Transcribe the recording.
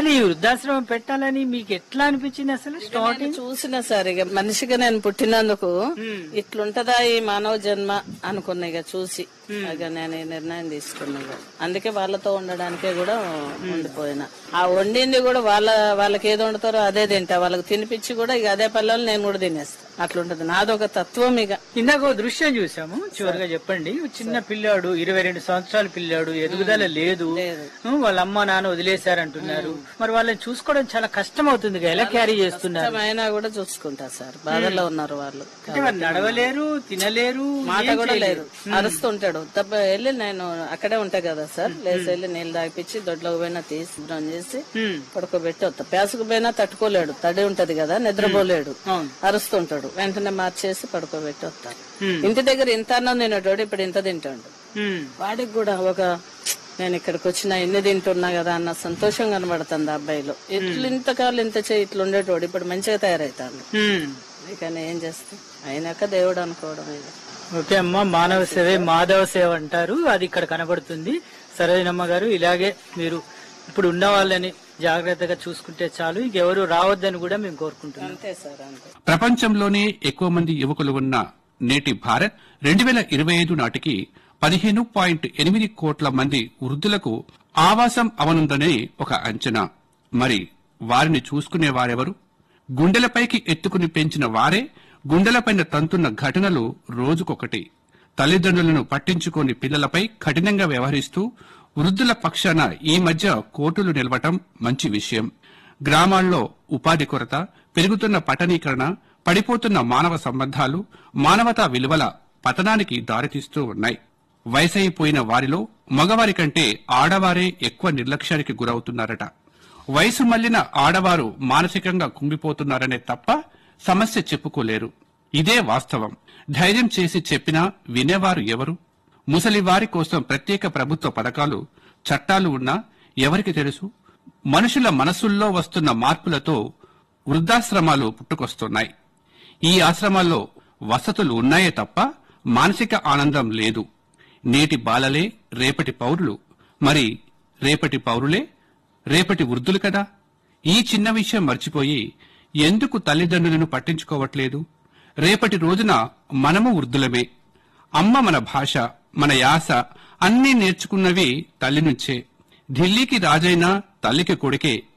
అసలు ఈ వృద్ధాశ్రమం పెట్టాలని మీకు ఎట్లా అనిపించింది అసలు నేను స్టార్టింగ్ చూసిన సార్ ఇక మనిషిగా నేను పుట్టినందుకు ఇట్లుంటదా ఈ మానవ జన్మ అనుకున్నా ఇక చూసి ఇక నేను ఈ నిర్ణయం తీసుకున్నా ఇక. అందుకే వాళ్ళతో ఉండడానికే కూడా ఉండిపోయినా ఆ వండింది కూడా వాళ్ళ వాళ్ళకి ఏది వండుతారో అదే తింటా వాళ్ళకి తినిపించి కూడా ఇక అదే పల్లెలు నేను కూడా తినేస్తా అట్లుంటది నాదొక తత్వం ఇక ఇందాక ఓ దృశ్యం చూసాము చివరిగా చెప్పండి ఓ చిన్న పిల్లాడు ఇరవై రెండు సంవత్సరాల పిల్లాడు ఎదుగుదల లేదు ఉం, వాళ్ళ అమ్మ నాన్న వదిలేశారంటున్నారు మరి వాళ్ళని చూసుకోవడం చాలా కష్టం అవుతుంది కదా, ఎలా క్యారీ చేస్తున్నారు అయినా కూడా చూసుకుంటా సార్ బాధల్లో ఉన్నారు వాళ్ళు అంటే మరి నడవలేరు తినలేరు మాట ఏం కూడా చేయలేరు. లేదు అరుస్తుంటాడు తప్ప వెళ్ళి నేను అక్కడే ఉంటా కదా సార్ లేచి వెళ్ళి నీళ్ళు తాగిపించి దొడ్లోకి పోయినా తీసి శుభ్రం చేసి ఉం. పడుకోబెట్టి వస్తా పేసుకు పోయినా తట్టుకోలేడు తడి ఉంటది కదా నిద్రపోలేడు అవును. అరుస్తుంటాడు వెంటనే మార్చేసి పడుకోబెట్టి వస్తాను ఉం. ఇంటి దగ్గర ఇంత అన్నం తినేటోడు ఇప్పుడు ఇంత తింటాడు ఉం. వాడికి కూడా ఒక నేను ఇక్కడికి వచ్చిన ఎన్ని తింటున్నా కదా అన్న సంతోషం కనబడుతుంది ఆ అబ్బాయిలో ఇట్లు ఇంతకాలం ఇంత చేయి ఇట్లా ఉండేటోడు ఇప్పుడు మంచిగా తయారవుతాడు ఉం. ఇక ఏం చేస్తాం అయినాక దేవుడు అనుకోవడం ఇది ఓకే అమ్మ మానవ సేవే మాధవ సేవ అంటారు అది ఇక్కడ కనబడుతుంది సరేనమ్మ గారు ఇలాగే మీరు ఇప్పుడు ఉన్న వాళ్ళని జాగ్రత్తగా చూసుకుంటే చాలు ఇంకెవరు రావద్దని కూడా మేము కోరుకుంటున్నాం అంతే సార్ అంతే ప్రపంచంలోనే ఎక్కువ మంది యువకులు ఉన్న నేటి భారత్ రెండు వేల ఇరవై ఐదు నాటికి పదిహేను పాయింట్ ఎనిమిది కోట్ల మంది వృద్ధులకు ఆవాసం అవనుందని ఒక అంచనా మరి వారిని చూసుకునే వారెవరు గుండెలపైకి ఎత్తుకుని పెంచిన వారే గుండెలపైన తంతున్న ఘటనలు రోజుకొకటి తల్లిదండ్రులను పట్టించుకోని పిల్లలపై కఠినంగా వ్యవహరిస్తూ వృద్ధుల పక్షాన ఈ మధ్య కోర్టులు నిలవటం మంచి విషయం గ్రామాల్లో ఉపాధి కొరత పెరుగుతున్న పట్టణీకరణ పడిపోతున్న మానవ సంబంధాలు మానవతా విలువల పతనానికి దారితీస్తూ ఉన్నాయి వయసైపోయిన వారిలో మగవారి కంటే ఆడవారే ఎక్కువ నిర్లక్ష్యానికి గురవుతున్నారట వయసు మళ్లిన ఆడవారు మానసికంగా కుంగిపోతున్నారనే తప్ప సమస్య చెప్పుకోలేరు ఇదే వాస్తవం ధైర్యం చేసి చెప్పినా వినేవారు ఎవరు ముసలివారి కోసం ప్రత్యేక ప్రభుత్వ పథకాలు చట్టాలు ఉన్నా ఎవరికి తెలుసు మనుషుల మనసుల్లో వస్తున్న మార్పులతో వృద్ధాశ్రమాలు పుట్టుకొస్తున్నాయి ఈ ఆశ్రమాల్లో వసతులు ఉన్నాయే తప్ప మానసిక ఆనందం లేదు నేటి బాలలే రేపటి పౌరులు మరి రేపటి పౌరులే రేపటి వృద్ధులు కదా ఈ చిన్న విషయం మర్చిపోయి ఎందుకు తల్లిదండ్రులను పట్టించుకోవట్లేదు రేపటి రోజున మనము వృద్ధులమే అమ్మ మన భాష మన యాస అన్నీ నేర్చుకున్నవి తల్లి నుంచే ఢిల్లీకి రాజైనా తల్లికి కొడుకే